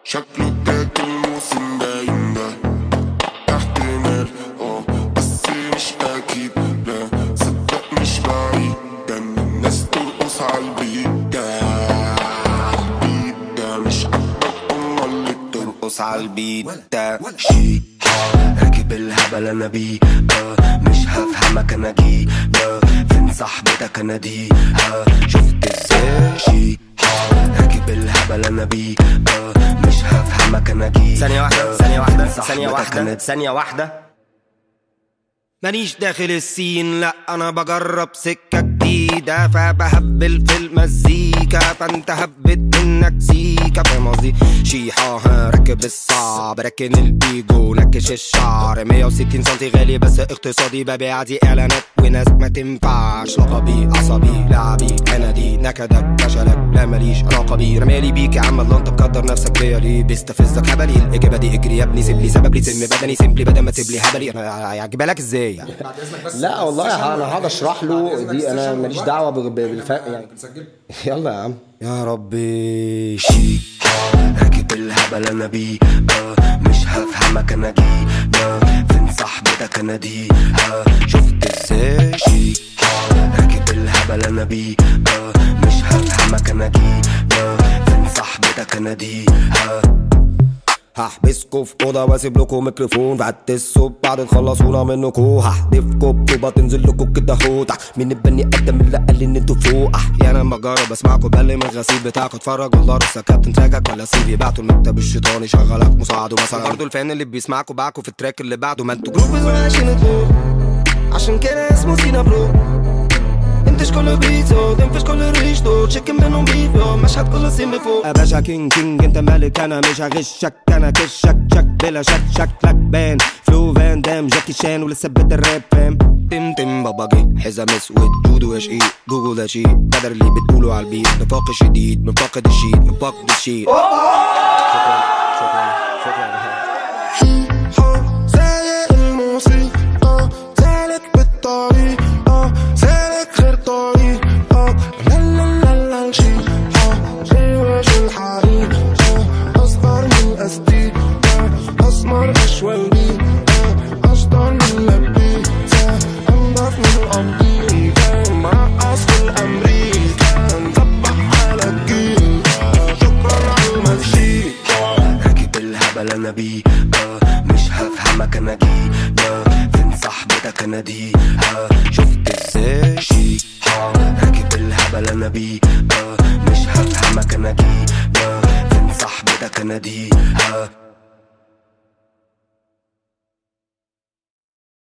شكله تاكل موسم باين ده احتمال اه بس مش اكيد لا صدق مش بعيد ده إن الناس ترقص عالبيت ده عالبيت ده مش عاجبك امال اللي بترقص عالبيت ده شي ها راكب الهبل انا بيه آه مش هفهمك انا جي آه فين صاحبتك انا دي ها شفت ازاي شي ها راكب الهبل انا بيه آه مش هفهمك انا جي ثانية واحدة آه، ثانية واحدة فين ثانية صاحبتك أنا واحدة ثانية واحدة مانيش داخل السين لا انا بجرب سكة جديدة فبهبل في المزيكا فانت هبت منك سيكا فاهم قصدي شيحة ها راكب الصعب راكن الايجو نكش الشعر 160 سنتي غالي بس اقتصادي ببيع دي اعلانات وناس ما تنفعش لقبي عصبي لعبي انا دي نكدك فشلك لا ماليش علاقة بيه رمالي بيك يا عم الله انت مقدر نفسك بيا ليه بيستفزك هبلي الاجابة دي اجري يا ابني سيب لي سبب لي سم بدني سيمبلي بدل ما تسيب لي هبلي انا هجيبها لك ازاي يعني لا والله انا هقعد اشرح له دي انا ماليش دعوه بال- بالف يعني يلا يا عم يا ربي شي ها راكب الهبل انا بيه آه مش هفهمك انا جي آه فين صاحبتك انا دي ها شفت ازاي شي ها راكب الهبل انا بيه آه مش هفهمك انا جي آه فين صاحبتك انا دي ها هحبسكوا في اوضه واسيب لكم ميكروفون بعد الصوت بعد تخلصونا منكوا هحدفكوا بطوبه تنزل لكم كده هو تحت مين البني ادم اللي قال ان انتوا فوق احيانا بجرب اسمعكوا بل من الغسيل بتاعكوا اتفرج والله لسه كابتن تراكك ولا سيفي بعتوا المكتب الشيطاني شغلك مساعد ومثلا برضه الفان اللي بيسمعكوا باعكوا في التراك اللي بعده ما انتوا جروب عايشين الدور عشان كده اسمه سينا برو انتش كل بيتو تنفش كل ريش دور تشيكن بينهم بيفو مشهد كله سيم فوق يا باشا كينج كينج انت مالك انا مش هغشك انا كشك شك بلا شك شكلك بان فلو فان دام جاكي شان ولسه بدا الراب فام تم تم بابا جي حزام اسود جودو يا شقيق جوجل ده شيء قدر اللي بتقوله على البيت نفاق شديد من فاقد الشيء من فاقد الشيء شكرا شكرا شكرا سايق الموسيقى سالك بالطريقة سالك غير طريقة لا لا لا لا شي شي وش الحقيقة أصغر من أستيك أسمر أشول بيك أشطر من لبيك أنضف من أمريكا مع أصل أمريكا نصبح على الجيل شكرا على المزيكا راكب الهبل انا بيه آه مش هفهمك انا جي آه فين صاحبتك انا دي ها شفت ازاي شي ها راكب الهبل انا بيه آه مش هفهمك انا جي آه فين صاحبتك انا دي ها